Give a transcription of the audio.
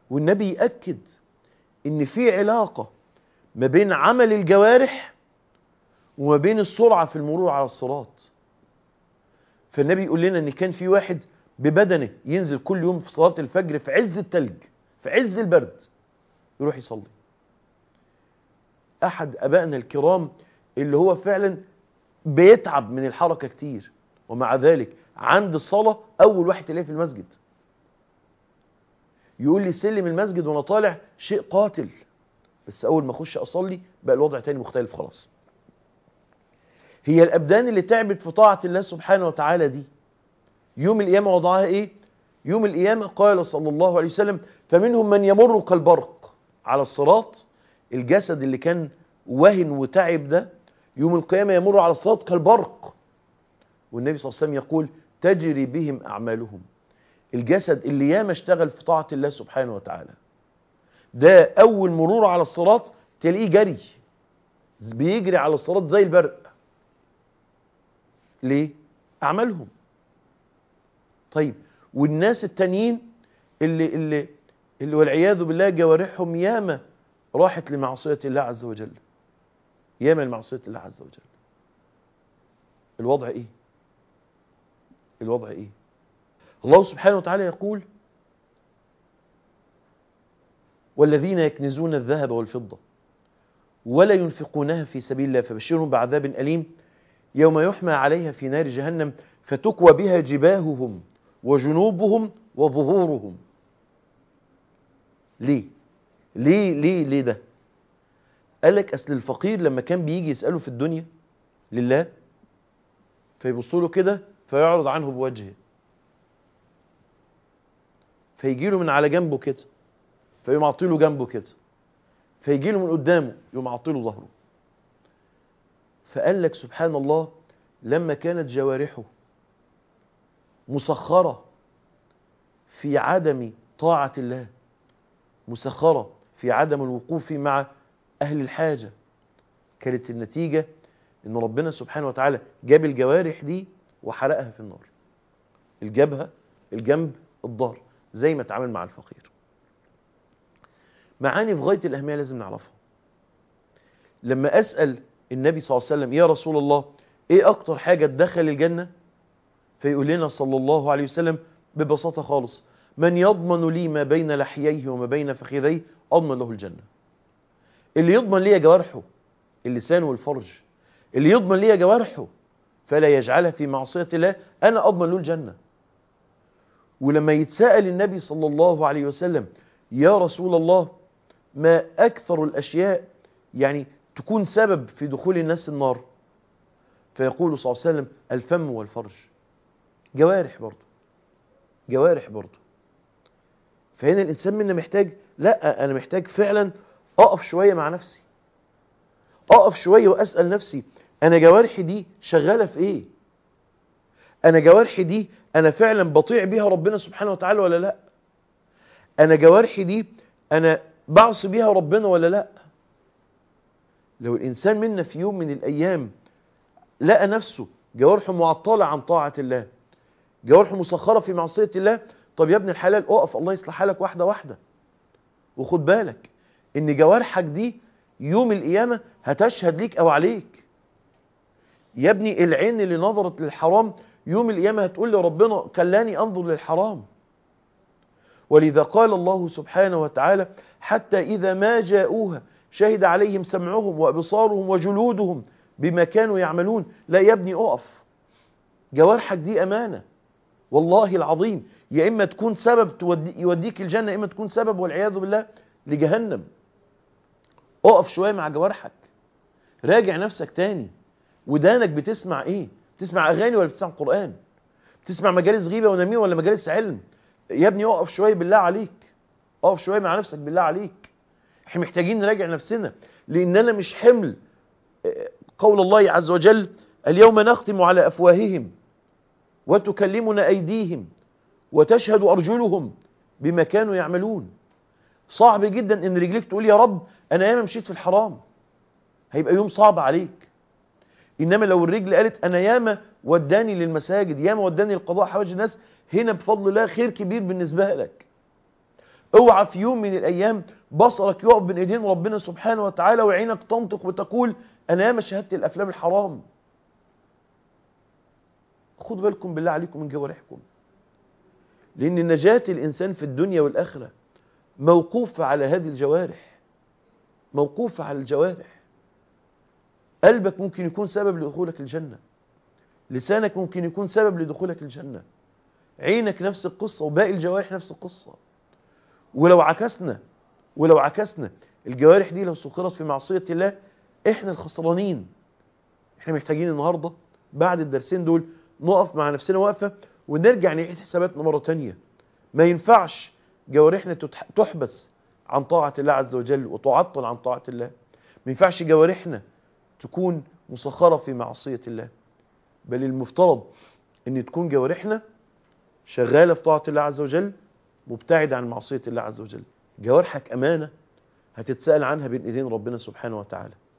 والنبي يأكد ان في علاقة ما بين عمل الجوارح وما بين السرعة في المرور على الصراط فالنبي يقول لنا ان كان في واحد ببدنه ينزل كل يوم في صلاة الفجر في عز التلج في عز البرد يروح يصلي احد ابائنا الكرام اللي هو فعلا بيتعب من الحركة كتير ومع ذلك عند الصلاة اول واحد تلاقيه في المسجد يقول لي سلم المسجد وانا طالع شيء قاتل بس اول ما اخش اصلي بقى الوضع تاني مختلف خلاص هي الابدان اللي تعبت في طاعة الله سبحانه وتعالى دي يوم القيامة وضعها ايه يوم القيامة قال صلى الله عليه وسلم فمنهم من يمر كالبرق على الصراط الجسد اللي كان وهن وتعب ده يوم القيامة يمر على الصراط كالبرق والنبي صلى الله عليه وسلم يقول تجري بهم أعمالهم الجسد اللي ياما اشتغل في طاعة الله سبحانه وتعالى ده أول مرور على الصراط تلاقيه جري بيجري على الصراط زي البرق ليه؟ أعمالهم طيب والناس التانيين اللي اللي اللي والعياذ بالله جوارحهم ياما راحت لمعصية الله عز وجل ياما لمعصية الله عز وجل الوضع ايه الوضع ايه الله سبحانه وتعالى يقول والذين يكنزون الذهب والفضة ولا ينفقونها في سبيل الله فبشرهم بعذاب أليم يوم يحمى عليها في نار جهنم فتكوى بها جباههم وجنوبهم وظهورهم ليه ليه ليه ليه ده قال لك اصل الفقير لما كان بيجي يساله في الدنيا لله فيبصوا له كده فيعرض عنه بوجهه فيجي له من على جنبه كده فيقوم عاطي له جنبه كده فيجي له من قدامه يقوم عاطي له ظهره فقال لك سبحان الله لما كانت جوارحه مسخرة في عدم طاعة الله مسخرة في عدم الوقوف مع أهل الحاجة كانت النتيجة إن ربنا سبحانه وتعالى جاب الجوارح دي وحرقها في النار الجبهة الجنب الظهر زي ما اتعامل مع الفقير معاني في غاية الأهمية لازم نعرفها لما أسأل النبي صلى الله عليه وسلم يا رسول الله إيه أكتر حاجة تدخل الجنة فيقول لنا صلى الله عليه وسلم ببساطة خالص من يضمن لي ما بين لحييه وما بين فخذيه أضمن له الجنة اللي يضمن لي جوارحه اللسان والفرج اللي يضمن لي جوارحه فلا يجعلها في معصية الله أنا أضمن له الجنة ولما يتساءل النبي صلى الله عليه وسلم يا رسول الله ما أكثر الأشياء يعني تكون سبب في دخول الناس النار فيقول صلى الله عليه وسلم الفم والفرج جوارح برضه جوارح برضه فهنا الإنسان منا محتاج لا أنا محتاج فعلا أقف شوية مع نفسي أقف شوية وأسأل نفسي أنا جوارحي دي شغالة في إيه أنا جوارحي دي أنا فعلا بطيع بيها ربنا سبحانه وتعالى ولا لا أنا جوارحي دي أنا بعصي بيها ربنا ولا لا لو الإنسان منا في يوم من الأيام لقى نفسه جوارحه معطلة عن طاعة الله جوارحه مسخرة في معصية الله طب يا ابن الحلال اقف الله يصلح حالك واحدة واحدة وخد بالك ان جوارحك دي يوم القيامة هتشهد ليك او عليك يا ابني العين اللي نظرت للحرام يوم القيامة هتقول لربنا كلاني انظر للحرام ولذا قال الله سبحانه وتعالى حتى إذا ما جاءوها شهد عليهم سمعهم وأبصارهم وجلودهم بما كانوا يعملون لا يا ابني اقف جوارحك دي أمانة والله العظيم يا إما تكون سبب تودي يوديك الجنة يا إما تكون سبب والعياذ بالله لجهنم اقف شوية مع جوارحك راجع نفسك تاني ودانك بتسمع ايه بتسمع اغاني ولا بتسمع قرآن بتسمع مجالس غيبة ونميمة ولا مجالس علم يا ابني اقف شوية بالله عليك اقف شوية مع نفسك بالله عليك احنا محتاجين نراجع نفسنا لاننا مش حمل قول الله عز وجل اليوم نختم على افواههم وتكلمنا ايديهم وتشهد ارجلهم بما كانوا يعملون صعب جدا ان رجليك تقول يا رب انا ياما مشيت في الحرام هيبقى يوم صعب عليك انما لو الرجل قالت انا ياما وداني للمساجد ياما وداني لقضاء حوائج الناس هنا بفضل الله خير كبير بالنسبة لك اوعى في يوم من الايام بصرك يقف بين ايدين ربنا سبحانه وتعالى وعينك تنطق وتقول انا ياما شاهدت الافلام الحرام خدوا بالكم بالله عليكم من جوارحكم لان نجاة الانسان في الدنيا والاخره موقوفه على هذه الجوارح موقوفه على الجوارح قلبك ممكن يكون سبب لدخولك الجنه لسانك ممكن يكون سبب لدخولك الجنه عينك نفس القصه وباقي الجوارح نفس القصه ولو عكسنا ولو عكسنا الجوارح دي لو سخرت في معصية الله احنا الخسرانين احنا محتاجين النهاردة بعد الدرسين دول نقف مع نفسنا وقفة ونرجع نعيد حساباتنا مرة تانية ما ينفعش جوارحنا تحبس عن طاعة الله عز وجل وتعطل عن طاعة الله ما ينفعش جوارحنا تكون مسخرة في معصية الله بل المفترض ان تكون جوارحنا شغالة في طاعة الله عز وجل مبتعد عن معصية الله عز وجل جوارحك أمانة هتتسأل عنها بين إيدين ربنا سبحانه وتعالى